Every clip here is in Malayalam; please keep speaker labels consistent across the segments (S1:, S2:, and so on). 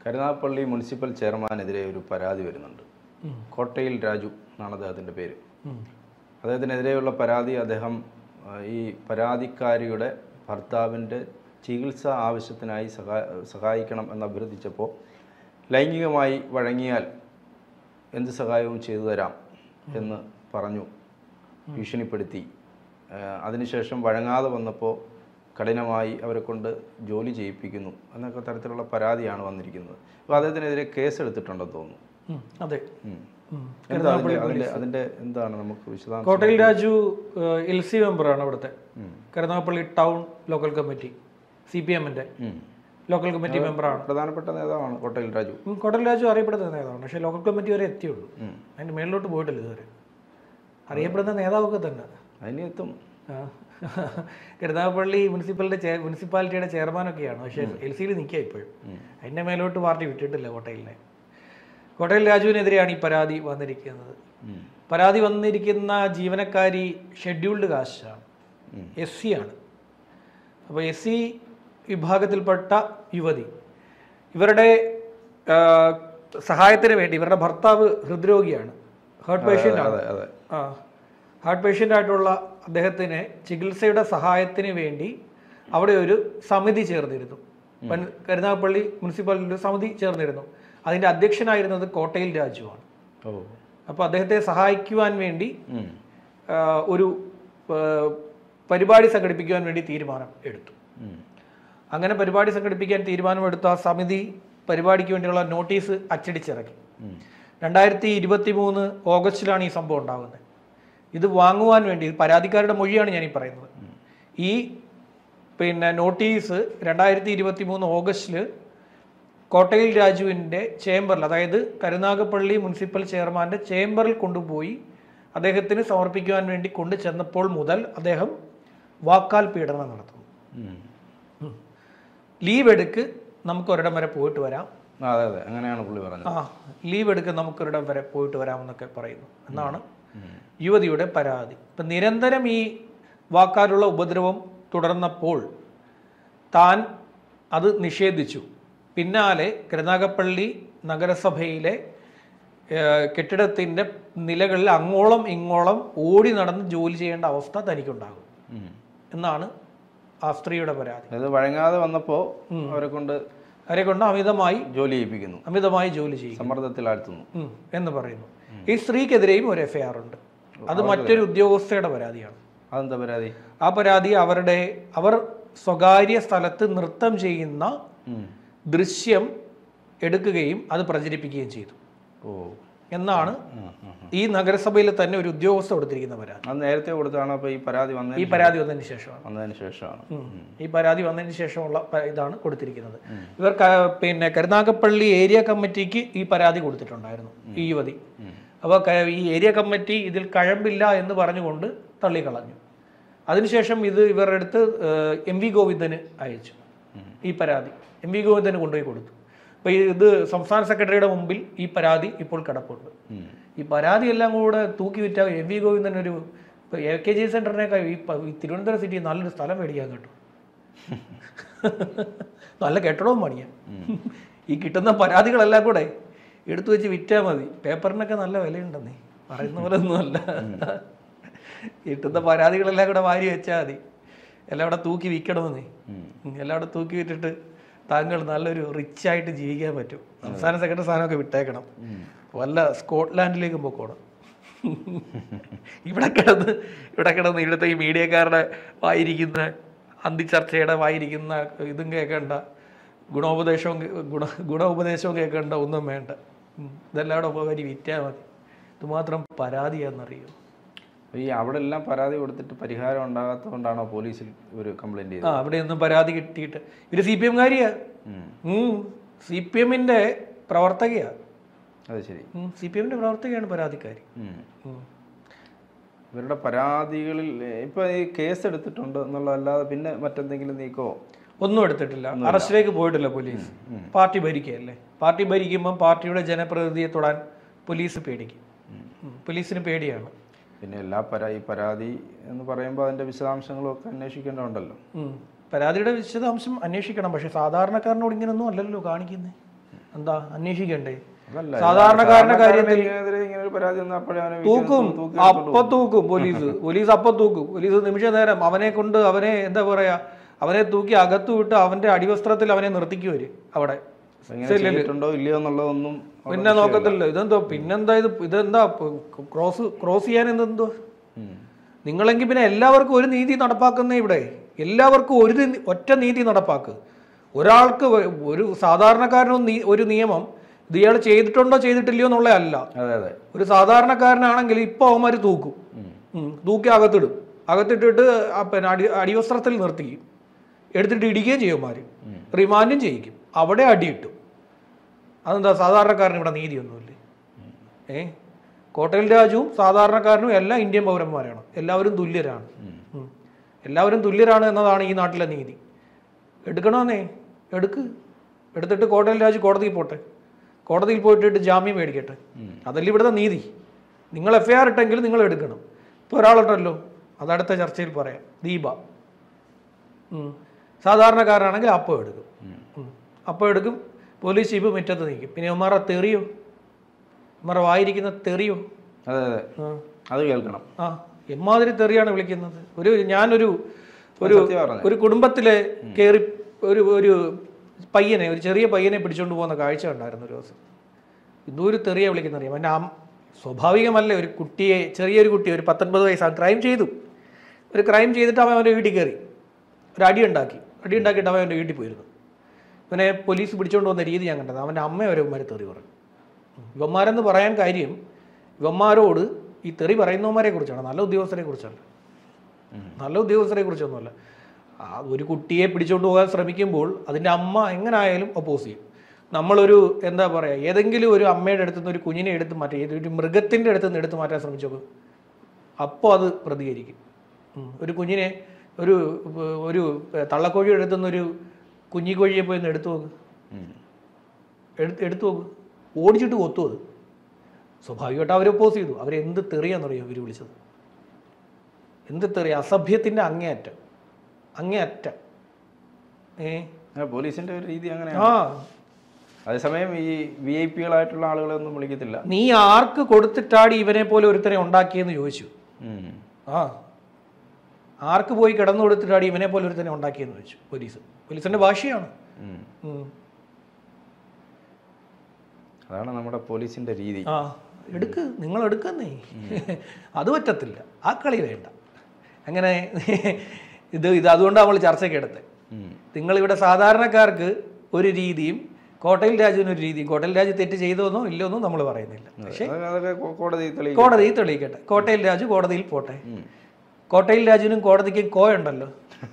S1: കരുനാഗപ്പള്ളി മുനിസിപ്പൽ ചെയർമാനെതിരെ ഒരു പരാതി വരുന്നുണ്ട് കോട്ടയിൽ രാജു എന്നാണ് അദ്ദേഹത്തിൻ്റെ പേര് അദ്ദേഹത്തിനെതിരെയുള്ള പരാതി അദ്ദേഹം ആ, ഈ പരാതിക്കാരിയുടെ ഭർത്താവിൻ്റെ ചികിത്സ ആവശ്യത്തിനായി സഹാ സഹായിക്കണം എന്ന് അഭ്യർത്ഥിച്ചപ്പോൾ ലൈംഗികമായി വഴങ്ങിയാൽ എന്ത് സഹായവും ചെയ്തു തരാം എന്ന് പറഞ്ഞു ഭീഷണിപ്പെടുത്തി ആ, അതിനുശേഷം വഴങ്ങാതെ വന്നപ്പോൾ കഠിനമായി അവരെ കൊണ്ട് ജോലി ചെയ്യിപ്പിക്കുന്നു എന്നൊക്കെ തരത്തിലുള്ള പരാതിയാണ് വന്നിരിക്കുന്നത് അപ്പോൾ അദ്ദേഹത്തിനെതിരെ കേസ് എടുത്തിട്ടുണ്ടെന്ന് തോന്നുന്നു
S2: ഉം, അതെ
S1: ഉം.
S2: ഉം.
S1: എന്താ അതിന്റെ അതിന്റെ അതിന്റെ എന്താണ് നമുക്ക് വിശദാംശം
S2: കോട്ടയിൽ രാജു എൽ സി മെമ്പറാണ് ഇവിടുത്തെ Karunagappally town local committee C P എമ്മിന്റെ
S1: ഉം.
S2: ലോക്കൽ കമ്മിറ്റി മെമ്പറാണ്
S1: പ്രധാനപ്പെട്ട നേതാവാണ് കോട്ടയിൽ രാജു
S2: ഉം, കോട്ടയിൽ രാജു അറിയപ്പെടുന്ന നേതാവാണ് പക്ഷേ ലോക്കൽ കമ്മിറ്റി വരെ എത്തിയുള്ളൂ
S1: ഉം.
S2: അതിന്റെ മേളിലോട്ട് പോയിട്ടില്ല ഇതുവരെ അറിയപ്പെടുന്ന നേതാവൊക്കെ തന്നെ
S1: അതിനെത്തും
S2: ആ. കരുനാഗപ്പള്ളി മുനിസിപ്പാലിറ്റി ചെ- മുനിസിപ്പാലിറ്റിയുടെ ചെയർമാനൊക്കെയാണ് പക്ഷേ എൽ സിയിൽ നിൽക്കുക ഇപ്പോഴും അതിന്റെ മേലോട്ട് പാർട്ടി വിട്ടിട്ടില്ല കോട്ടയിലിനെ കോട്ടയിൽ രാജുവിനെതിരെയാണ് ഈ പരാതി വന്നിരിക്കുന്നത്
S1: ഉം.
S2: പരാതി വന്നിരിക്കുന്ന ജീവനക്കാരി ഷെഡ്യൂൾഡ് കാസ്റ്റാണ് എസ് സി ആണ് അപ്പോൾ എസ് സി വിഭാഗത്തിൽപ്പെട്ട യുവതി ഇവരുടെ ആ, സഹായത്തിന് വേണ്ടി ഇവരുടെ ഭർത്താവ് ഹൃദ്രോഗിയാണ് ഹാർട്ട് പേഷ്യൻ്റ് ആണ്
S1: അതെ അതെ
S2: ആ ഹാർട്ട് പേഷ്യൻ്റ് ആയിട്ടുള്ള അദ്ദേഹത്തിന് ചികിത്സയുടെ സഹായത്തിന് വേണ്ടി അവിടെ ഒരു സമിതി ചേർന്നിരുന്നു പൻ- കരുനാഗപ്പള്ളി മുനിസിപ്പാലിറ്റി സമിതി ചേർന്നിരുന്നു അതിൻ്റെ അധ്യക്ഷനായിരുന്നത് കോട്ടയിൽ രാജുവാണ്
S1: ഓ
S2: അപ്പോൾ അദ്ദേഹത്തെ സഹായിക്കുവാൻ വേണ്ടി
S1: ഉം.
S2: ആ, ഒരു ആ, പരിപാടി സംഘടിപ്പിക്കുവാൻ വേണ്ടി തീരുമാനം എടുത്തു
S1: ഉം.
S2: അങ്ങനെ പരിപാടി സംഘടിപ്പിക്കാൻ തീരുമാനമെടുത്ത ആ സമിതി പരിപാടിക്ക് വേണ്ടിയുള്ള നോട്ടീസ് അച്ചടിച്ചിറക്കി
S1: ഉം.
S2: രണ്ടായിരത്തി ഇരുപത്തി മൂന്ന് ഓഗസ്റ്റിലാണ് ഈ സംഭവം ഉണ്ടാകുന്നത് ഇത് വാങ്ങുവാൻ വേണ്ടി ഇത് പരാതിക്കാരുടെ മൊഴിയാണ് ഞാൻ ഈ പറയുന്നത് ഈ പിന്നെ നോട്ടീസ് രണ്ടായിരത്തി ഇരുപത്തി മൂന്ന് ഓഗസ്റ്റിൽ കോട്ടയിൽ രാജുവിൻ്റെ ചേംബറിൽ അതായത് കരുനാഗപ്പള്ളി മുനിസിപ്പൽ ചെയർമാൻ്റെ ചേംബറിൽ കൊണ്ടുപോയി അദ്ദേഹത്തിന് സമർപ്പിക്കുവാൻ വേണ്ടി കൊണ്ടു ചെന്നപ്പോൾ മുതൽ അദ്ദേഹം വാക്കാൽ പീഡനം നടത്തുന്നു
S1: ഉം.
S2: ലീവ് എടുക്ക് നമുക്ക് ഒരിടം വരെ പോയിട്ട് വരാം
S1: ആ, അതെ അതെ അങ്ങനെയാണ് പുള്ളി പറഞ്ഞത്
S2: ആ ലീവ് എടുക്ക് നമുക്കൊരിടം വരെ പോയിട്ട് വരാമെന്നൊക്കെ പറയുന്നു എന്നാണ് യുവതിയുടെ പരാതി ഇപ്പം നിരന്തരം ഈ വാക്കാലുള്ള ഉപദ്രവം തുടർന്നപ്പോൾ താൻ അത് നിഷേധിച്ചു പിന്നാലെ കരുനാഗപ്പള്ളി നഗരസഭയിലെ ഏഹ്, കെട്ടിടത്തിൻ്റെ നിലകളിൽ അങ്ങോളം ഇങ്ങോളം ഓടി നടന്ന് ജോലി ചെയ്യേണ്ട അവസ്ഥ തനിക്കുണ്ടാകും
S1: ഉം.
S2: എന്നാണ് ആ സ്ത്രീയുടെ പരാതി
S1: അതായത് വഴങ്ങാതെ വന്നപ്പോൾ അവരെ കൊണ്ട്
S2: അവരെ കൊണ്ട് അമിതമായി
S1: ജോലി ചെയ്യിപ്പിക്കുന്നു
S2: അമിതമായി ജോലി ചെയ്യും
S1: സമ്മർദ്ദത്തിലാഴ്ത്തുന്നു
S2: ഉം, എന്ന് പറയുന്നു ഈ സ്ത്രീക്കെതിരെയും ഒരു എഫ്ഐആർ ഉണ്ട് അത് മറ്റൊരു ഉദ്യോഗസ്ഥയുടെ പരാതിയാണ്
S1: അതെന്താ പരാതി
S2: ആ പരാതി അവരുടെ അവർ സ്വകാര്യ സ്ഥലത്ത് നൃത്തം ചെയ്യുന്ന
S1: ഉം.
S2: ദൃശ്യം എടുക്കുകയും അത് പ്രചരിപ്പിക്കുകയും ചെയ്തു
S1: ഓ
S2: എന്നാണ്
S1: ആ, ആ.
S2: ഈ നഗരസഭയിൽ തന്നെ ഒരു ഉദ്യോഗസ്ഥ കൊടുത്തിരിക്കുന്ന പരാതി
S1: അത് നേരത്തെ കൊടുത്താണ് അപ്പോൾ ഈ പരാതി
S2: ഈ
S1: വന്നതിന്
S2: പരാതി വന്നതിന് ശേഷമാണ്
S1: വന്നതിന് ശേഷമാണ്
S2: ഉം. ഈ പരാതി വന്നതിന് ശേഷമുള്ള പ- ഇതാണ് കൊടുത്തിരിക്കുന്നത് ഇവർ ക- പിന്നെ കരുനാഗപ്പള്ളി ഏരിയ കമ്മിറ്റിക്ക് ഈ പരാതി കൊടുത്തിട്ടുണ്ടായിരുന്നു ഈ യുവതി അപ്പോൾ ഈ ഏരിയ കമ്മിറ്റി ഇതിൽ കഴമ്പില്ല എന്ന് പറഞ്ഞുകൊണ്ട് തള്ളിക്കളഞ്ഞു അതിനുശേഷം ഇത് ഇവരുടെ അടുത്ത് എം വി ഗോവിന്ദന് അയച്ചു ഈ പരാതി എം വി ഗോവിന്ദന് കൊണ്ടുപോയി കൊടുത്തു അപ്പോൾ ഇത് സംസ്ഥാന സെക്രട്ടറിയുടെ മുമ്പിൽ ഈ പരാതി ഇപ്പോൾ കിടപ്പുണ്ട്
S1: ഉം.
S2: ഈ പരാതി എല്ലാം കൂടെ തൂക്കി വിറ്റ എം വി ഗോവിന്ദൻ ഒരു എ കെ ജി സെന്ററിനേക്കാൾ ഈ പ- ഈ തിരുവനന്തപുരം സിറ്റി നല്ലൊരു സ്ഥലം മേടിക്കാൻ കേട്ടോ നല്ല കെട്ടിടവും പണിയാൻ ഈ കിട്ടുന്ന പരാതികളെല്ലാം കൂടെ എടുത്തു വെച്ച് വിറ്റാൽ മതി പേപ്പറിനൊക്കെ നല്ല വിലയുണ്ടെന്നേ പറയുന്ന പോലെ ഒന്നുമല്ല കിട്ടുന്ന പരാതികളെല്ലാം കൂടെ വാരി വെച്ചാൽ മതി എല്ലാം കൂടെ തൂക്കി വിൽക്കണമെന്നേ ഉം, എല്ലാം കൂടെ തൂക്കി വിറ്റിട്ട് താങ്കൾ നല്ലൊരു റിച്ച് ആയിട്ട് ജീവിക്കാൻ പറ്റും സംസ്ഥാന സെക്രട്ടറി സ്ഥാനമൊക്കെ വിട്ടേക്കണം വല്ല സ്കോട്ട്ലാൻഡിലേക്ക് പോക്കോണം ഇവിടെ കിടന്ന് ഇവിടെ കിടന്ന് ഇവിടുത്തെ ഈ മീഡിയക്കാരുടെ വായിരിക്കുന്ന അന്തിച്ചർച്ചയുടെ വായിരിക്കുന്ന ഇതും കേൾക്കണ്ട ഗുണോപദേശവും കേ- ഗുണ ഗുണോപദേശവും കേൾക്കണ്ട ഒന്നും വേണ്ട ഉം. ഇതെല്ലാം കൂടെ പോയി വിറ്റാൽ മതി ഇതുമാത്രം പരാതിയാണെന്നറിയോ
S1: ഈ അവിടെ എല്ലാം പരാതി കൊടുത്തിട്ട് പരിഹാരം ഉണ്ടാകാത്തതുകൊണ്ടാണോ പോലീസിൽ ഒരു കംപ്ലൈന്റ്
S2: ആ
S1: ചെയ്തത്
S2: അവിടെ ഒന്നും പരാതി കിട്ടിയിട്ട് ഇവര് സി പി എംകാരിയാ
S1: ഉം.
S2: സി പി എമ്മിന്റെ പ്രവർത്തകയാ
S1: അത് ശരി
S2: സി പി എമ്മിന്റെ പ്രവർത്തകയാണ് പരാതിക്കാരി
S1: ഉം.
S2: ഉം.
S1: ഇവരുടെ പരാതികളിൽ ഇപ്പൊ ഈ കേസ് എടുത്തിട്ടുണ്ട് എന്നുള്ളതല്ലാതെ പിന്നെ മറ്റെന്തെങ്കിലും നീക്കോ
S2: ഒന്നും എടുത്തിട്ടില്ല അറസ്റ്റിലേക്ക് പോയിട്ടില്ല പോലീസ് പാർട്ടി ഭരിക്കുകയല്ലേ പാർട്ടി ഭരിക്കുമ്പോൾ പാർട്ടിയുടെ ജനപ്രതിനിധിയെ തൊടാൻ പോലീസ് പേടിക്കും ഉം. പോലീസിന് പേടിയാണ്
S1: പിന്നെ എല്ലാ പരാ ഈ പരാതി എന്ന് പറയുമ്പോൾ അതിന്റെ വിശദാംശങ്ങളും ഒക്കെ അന്വേഷിക്കേണ്ടതുണ്ടല്ലോ
S2: ഉം. പരാതിയുടെ വിശദാംശം അന്വേഷിക്കണം പക്ഷെ സാധാരണക്കാരനോട് ഇങ്ങനൊന്നും അല്ലല്ലോ കാണിക്കുന്നത് എന്താ അന്വേഷിക്കണ്ടേ
S1: അതല്ല,
S2: സാധാരണക്കാരന്റെ കാര്യത്തിൽ
S1: സാധാരണക്കാരനെതിരെ ഇങ്ങനെ ഒരു പരാതി വന്നാൽ അപ്പോഴേ അവനെ
S2: തൂക്കും
S1: തൂക്കി
S2: അപ്പൊ തൂക്കും പോലീസ് പോലീസ് അപ്പൊ തൂക്കും പോലീസ് നിമിഷ നേരം അവനെ കൊണ്ട് അവനെ എന്താ പറയാ അവനെ തൂക്കി അകത്തു വിട്ട് അവന്റെ അടിവസ്ത്രത്തിൽ അവനെ നിർത്തിക്കുവര് അവിടെ
S1: ഇങ്ങനെ ചെയ്തിട്ടുണ്ടോ ഇല്ലയോ എന്നുള്ളതൊന്നും അവിടെ
S2: പിന്നെ നോക്കത്തില്ല ഇതെന്തോ പിന്നെന്താ ഇത് ഇതെന്താ ക്രോസ് ക്രോസ് ചെയ്യാൻ എന്തെന്തോ
S1: ഉം.
S2: നിങ്ങളെങ്കിൽ പിന്നെ എല്ലാവർക്കും ഒരു നീതി നടപ്പാക്കുന്നേ ഇവിടെ എല്ലാവർക്കും ഒരു നി- ഒറ്റ നീതി നടപ്പാക്ക് ഒരാൾക്ക് ഒ- ഒരു സാധാരണക്കാരനും നീ- ഒരു നിയമം ഇത് ഇയാൾ ചെയ്തിട്ടുണ്ടോ ചെയ്തിട്ടില്ലയോ എന്നുള്ളതല്ല
S1: അതെ അതെ
S2: ഒരു സാധാരണക്കാരനാണെങ്കിൽ ഇപ്പൊ അവന്മാർ തൂക്കും
S1: ഉം.
S2: ഉം. തൂക്കി അകത്തിടും അകത്തിട്ടിട്ട് ആ പിന്നെ അടി അടിവസ്ത്രത്തിൽ നിർത്തിക്കും എടുത്തിട്ട് ഇടിക്കുകയും ചെയ്യും അവന്മാർ റിമാൻഡും ചെയ്യിക്കും അവിടെ അടിയിട്ടു അതെന്താ സാധാരണക്കാരന് ഇവിടെ നീതിയൊന്നുമില്ലേ ഏ കോട്ടയിൽ രാജുവും സാധാരണക്കാരനും എല്ലാം ഇന്ത്യൻ പൗരന്മാരാണ് എല്ലാവരും തുല്യരാണ് ഉം. എല്ലാവരും തുല്യരാണ് എന്നതാണ് ഈ നാട്ടിലെ നീതി എടുക്കണമെന്നേ എടുക്ക് എടുത്തിട്ട് കോട്ടയിൽ രാജു കോടതിയിൽ പോട്ടെ കോടതിയിൽ പോയിട്ട് ജാമ്യം മേടിക്കട്ടെ അതല്ല ഇവിടുത്തെ നീതി നിങ്ങൾ എഫ് ഐ ആർ ഇട്ടെങ്കിൽ നിങ്ങൾ എടുക്കണം ഇപ്പോൾ ഒരാളുണ്ടല്ലോ അതടുത്ത ചർച്ചയിൽ പറയാം ദീപ ഉം. സാധാരണക്കാരനാണെങ്കിൽ അപ്പം എടുക്കും ഉം. അപ്പം എടുക്കും പോലീസ് ചീഫ് മുറ്റത്ത് നിൽക്കും പിന്നെ ഉമ്മാറ തെറിയോ ഉമ്മാറ വായിരിക്കുന്ന തെറിയോ
S1: അതെ അതെ
S2: ആ.
S1: അത് കേൾക്കണം
S2: ആ എമ്മാതിരി തെറിയാണ് വിളിക്കുന്നത് ഒരു ഞാനൊരു ഒരു
S1: സത്യം പറഞ്ഞത്.
S2: ഒരു കുടുംബത്തിലെ കയറി ഒരു ഒരു പയ്യനെ ഒരു ചെറിയ പയ്യനെ പിടിച്ചോണ്ട് പോകുന്ന കാഴ്ച ഉണ്ടായിരുന്നു ഒരു ദിവസം ഇതൊരു തെറിയ വിളിക്കുന്ന അറിയാം എൻ്റെ അം സ്വാഭാവികമല്ലേ ഒരു കുട്ടിയെ ചെറിയൊരു കുട്ടി ഒരു പത്തൊൻപത് വയസ്സാണ് ക്രൈം ചെയ്തു ഒരു ക്രൈം ചെയ്തിട്ട് അവൻ അവൻ്റെ വീട്ടിൽ കയറി ഒരു അടി ഉണ്ടാക്കി അടി ഉണ്ടാക്കിയിട്ട് അവൻ അവൻ്റെ വീട്ടിൽ പോയിരുന്നു ഇവനെ പോലീസ് പിടിച്ചുകൊണ്ട് വന്ന രീതി ഞാൻ കണ്ടത് അവൻ്റെ അമ്മ വരെ ഇവന്മാർ തെറി പറഞ്ഞു ഇവന്മാരെന്ന് പറയാൻ കാര്യം ഇവന്മാരോട് ഈ തെറി പറയുന്നവന്മാരെ കുറിച്ചാണ് നല്ല ഉദ്യോഗസ്ഥരെ കുറിച്ചല്ല നല്ല ഉദ്യോഗസ്ഥരെ കുറിച്ചൊന്നുമല്ല ആ ഒരു കുട്ടിയെ പിടിച്ചുകൊണ്ട് പോകാൻ ശ്രമിക്കുമ്പോൾ അതിൻ്റെ അമ്മ എങ്ങനായാലും ഒപ്പോസ് ചെയ്യും നമ്മളൊരു എന്താ പറയുക ഏതെങ്കിലും ഒരു അമ്മയുടെ അടുത്ത് നിന്ന് ഒരു കുഞ്ഞിനെ എടുത്ത് മാറ്റി ഏത് ഒരു മൃഗത്തിൻ്റെ അടുത്ത് നിന്ന് എടുത്ത് മാറ്റാൻ ശ്രമിച്ചോക്കും അപ്പോൾ അത് പ്രതികരിക്കും ഉം. ഒരു കുഞ്ഞിനെ ഒരു ഒരു തള്ളക്കോഴിയുടെ അടുത്ത് നിന്നൊരു കുഞ്ഞിക്കോഴിയെ പോയി ഒന്ന് എടുത്തു നോക്ക്
S1: ഉം.
S2: എടുത്ത് എടുത്തു നോക്ക് ഓടിച്ചിട്ട് കൊത്തു അത് സ്വാഭാവികമായിട്ട് അവർ ഒപ്പോസ് ചെയ്തു അവരെന്ത് തെറിയാണെന്നറിയോ ഇവർ വിളിച്ചത് എന്ത് തെറി അസഭ്യത്തിൻ്റെ അങ്ങേയറ്റം അങ്ങേയറ്റം ഏ
S1: ആ, പോലീസിന്റെ ഒരു രീതി അങ്ങനെ
S2: ആ
S1: അതേസമയം ഈ വി ഐ പികളായിട്ടുള്ള ആളുകളെ ഒന്നും വിളിക്കത്തില്ല
S2: നീ ആർക്ക് കൊടുത്തിട്ടാടി ഇവനെ പോലെ ഒരുത്തനെ ഉണ്ടാക്കിയെന്ന് ചോദിച്ചു
S1: ഉം.
S2: ആ ആർക്ക് പോയി കിടന്നു കൊടുത്തിട്ടാടി ഇവനെ പോലെ ഒരുത്തനെ ഉണ്ടാക്കിയെന്ന് ചോദിച്ചു പോലീസ് പോലീസിന്റെ ഭാഷയാണ്
S1: ഉം.
S2: ഉം.
S1: അതാണ് നമ്മുടെ പോലീസിന്റെ രീതി
S2: ആ എടുക്ക് നിങ്ങൾ എടുക്കുന്നേ അത് പറ്റത്തില്ല ആ കളി വേണ്ട അങ്ങനെ ഇത് ഇത് അതുകൊണ്ടാണ് നമ്മൾ ചർച്ചയ്ക്ക് എടുത്തത്
S1: ഉം.
S2: നിങ്ങളിവിടെ സാധാരണക്കാർക്ക് ഒരു രീതിയും കോട്ടയിൽ രാജുവിന് ഒരു രീതിയും കോട്ടയിൽ രാജു തെറ്റ് ചെയ്തോന്നോ ഇല്ലോന്നോ നമ്മൾ പറയുന്നില്ല പക്ഷേ
S1: അതൊക്കെ അതൊക്കെ കോ- കോടതി തെളിയിക്കും
S2: കോടതി തെളിയിക്കട്ടെ കോട്ടയിൽ രാജു കോടതിയിൽ പോട്ടെ
S1: ഉം.
S2: കോട്ടയിൽ രാജുവിനും കോടതിക്കും കോയുണ്ടല്ലോ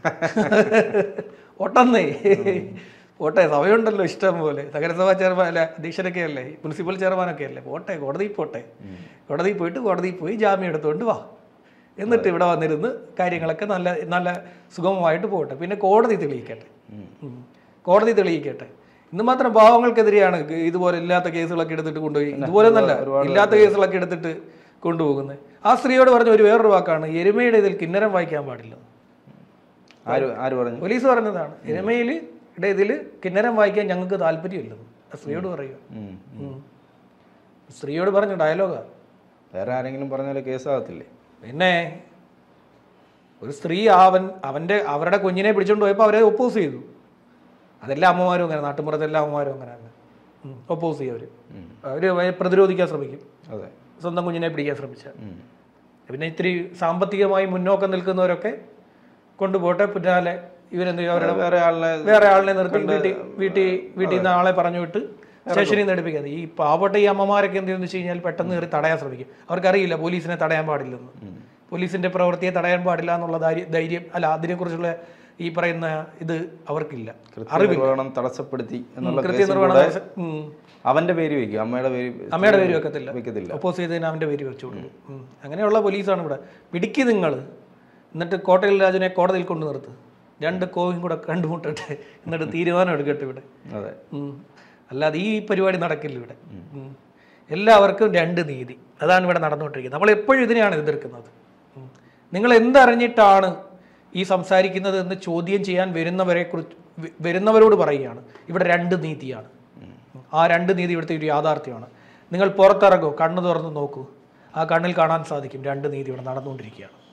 S2: ഒട്ടന്നേ പോട്ടെ സഭയുണ്ടല്ലോ ഇഷ്ടം പോലെ നഗരസഭാ ചെയർമാൻ അല്ല അധ്യക്ഷനൊക്കെ അല്ലേ മുനിസിപ്പൽ ചെയർമാനൊക്കെ അല്ലേ പോട്ടെ കോടതിയിൽ പോട്ടെ കോടതിയിൽ പോയിട്ട് കോടതിയിൽ പോയി ജാമ്യം എടുത്തുകൊണ്ട് വാ എന്നിട്ട് ഇവിടെ വന്നിരുന്ന് കാര്യങ്ങളൊക്കെ നല്ല നല്ല സുഗമമായിട്ട് പോകട്ടെ പിന്നെ കോടതി തെളിയിക്കട്ടെ ഉം. കോടതി തെളിയിക്കട്ടെ ഇന്ന് മാത്രം പാവങ്ങൾക്കെതിരെയാണ് ഇതുപോലെ ഇല്ലാത്ത കേസുകളൊക്കെ എടുത്തിട്ട് കൊണ്ടുപോയി ഇതുപോലെ നല്ല ഇല്ലാത്ത കേസുകളൊക്കെ എടുത്തിട്ട് കൊണ്ടുപോകുന്നത് ആ സ്ത്രീയോട് പറഞ്ഞ ഒരു വേറൊരു വാക്കാണ് എരുമയുടെ ഇതിൽ കിന്നരം വായിക്കാൻ പാടില്ല
S1: ആര് ആര് പറഞ്ഞു
S2: പോലീസ് പറഞ്ഞതാണ് എരുമയിൽ ഇതിൽ കിന്നരം വായിക്കാൻ ഞങ്ങൾക്ക് താല്പര്യമില്ലെന്ന് ആ സ്ത്രീയോട് പറയുക
S1: ഉം.
S2: ഉം. സ്ത്രീയോട് പറഞ്ഞു ഡയലോഗാ
S1: വേറെ ആരെങ്കിലും പറഞ്ഞാൽ കേസാകത്തില്ലേ
S2: പിന്നെ ഒരു സ്ത്രീ അവൻ അവൻ്റെ അവരുടെ കുഞ്ഞിനെ പിടിച്ചുകൊണ്ട് പോയപ്പോൾ അവരെ ഒപ്പോസ് ചെയ്തു അതെല്ലാം അമ്മമാരും അങ്ങനെ നാട്ടുമ്പുറത്തെ എല്ലാ അമ്മമാരും അങ്ങനെ തന്നെ ഒപ്പോസ് ചെയ്യും അവർ അവർ പ്രതിരോധിക്കാൻ ശ്രമിക്കും
S1: അതെ
S2: സ്വന്തം കുഞ്ഞിനെ പിടിക്കാൻ ശ്രമിച്ച
S1: ഉം.
S2: പിന്നെ ഇത്തിരി സാമ്പത്തികമായി മുന്നോക്കം നിൽക്കുന്നവരൊക്കെ കൊണ്ടുപോട്ടെ പിന്നാലെ ഇവരെന്ത് ചെയ്യും അവരുടെ
S1: വേറെ ആളിനെ
S2: വേറെ ആളിനെ നിർത്തി വീട്ടിൽ വീട്ടിൽ വീട്ടിൽ നിന്ന് ആളെ പറഞ്ഞു വിട്ട് സ്റ്റേഷനിൽ നിന്ന് എടുപ്പിക്കുന്നത് ഈ പാവപ്പെട്ട ഈ അമ്മമാരൊക്കെ എന്ത് ചെയ്യുന്നു വെച്ച് കഴിഞ്ഞാൽ പെട്ടെന്ന് കയറി തടയാൻ ശ്രമിക്കും അവർക്കറിയില്ല പോലീസിനെ തടയാൻ പാടില്ലെന്ന് പോലീസിന്റെ പ്രവൃത്തിയെ തടയാൻ പാടില്ല എന്നുള്ള ധൈര്യ- ധൈര്യം അല്ല അതിനെക്കുറിച്ചുള്ള ഈ പറയുന്ന ഇത് അവർക്കില്ല
S1: കൃത്യനിർവഹണം തടസ്സപ്പെടുത്തി എന്നുള്ള കേസിൽ
S2: കൃത്യനിർവഹണം
S1: കൂടെ
S2: ദിവസം- ഉം.
S1: അവന്റെ പേര് വെക്കും അമ്മയുടെ പേര്
S2: അമ്മയുടെ പേര് വെക്കത്തില്ല
S1: വെക്കത്തില്ല
S2: ഒപ്പോസ് ചെയ്തതിന് അവന്റെ പേര് വെച്ചു കൊടുക്കും ഉം. അങ്ങനെയുള്ള പോലീസാണ് ഇവിടെ പിടിക്ക് നിങ്ങൾ എന്നിട്ട് കോട്ടയിൽ രാജുവിനെ കോടതിയിൽ കൊണ്ട് നിർത്ത് രണ്ട് കോയും കൂടെ കണ്ടുമുട്ടട്ടെ എന്നിട്ട് തീരുമാനം എടുക്കട്ടെ ഇവിടെ
S1: അതെ
S2: ഉം. അല്ലാതെ ഈ പരിപാടി നടക്കില്ല ഇവിടെ ഉം. എല്ലാവർക്കും രണ്ട് നീതി അതാണ് ഇവിടെ നടന്നുകൊണ്ടിരിക്കുന്നത് നമ്മൾ എപ്പോഴും ഇതിനെയാണ് എതിർക്കുന്നത് ഉം. നിങ്ങൾ എന്തറിഞ്ഞിട്ടാണ് ഈ സംസാരിക്കുന്നത് എന്ന് ചോദ്യം ചെയ്യാൻ വരുന്നവരെ കുറിച്ച് വ- വരുന്നവരോട് പറയുകയാണ് ഇവിടെ രണ്ട് നീതിയാണ് ആ രണ്ട് നീതി ഇവിടുത്തെ ഒരു യാഥാർത്ഥ്യമാണ് നിങ്ങൾ പുറത്തിറങ്ങൂ കണ്ണ് തുറന്ന് നോക്കൂ ആ കണ്ണിൽ കാണാൻ സാധിക്കും രണ്ട് നീതി ഇവിടെ നടന്നുകൊണ്ടിരിക്കുകയാണ്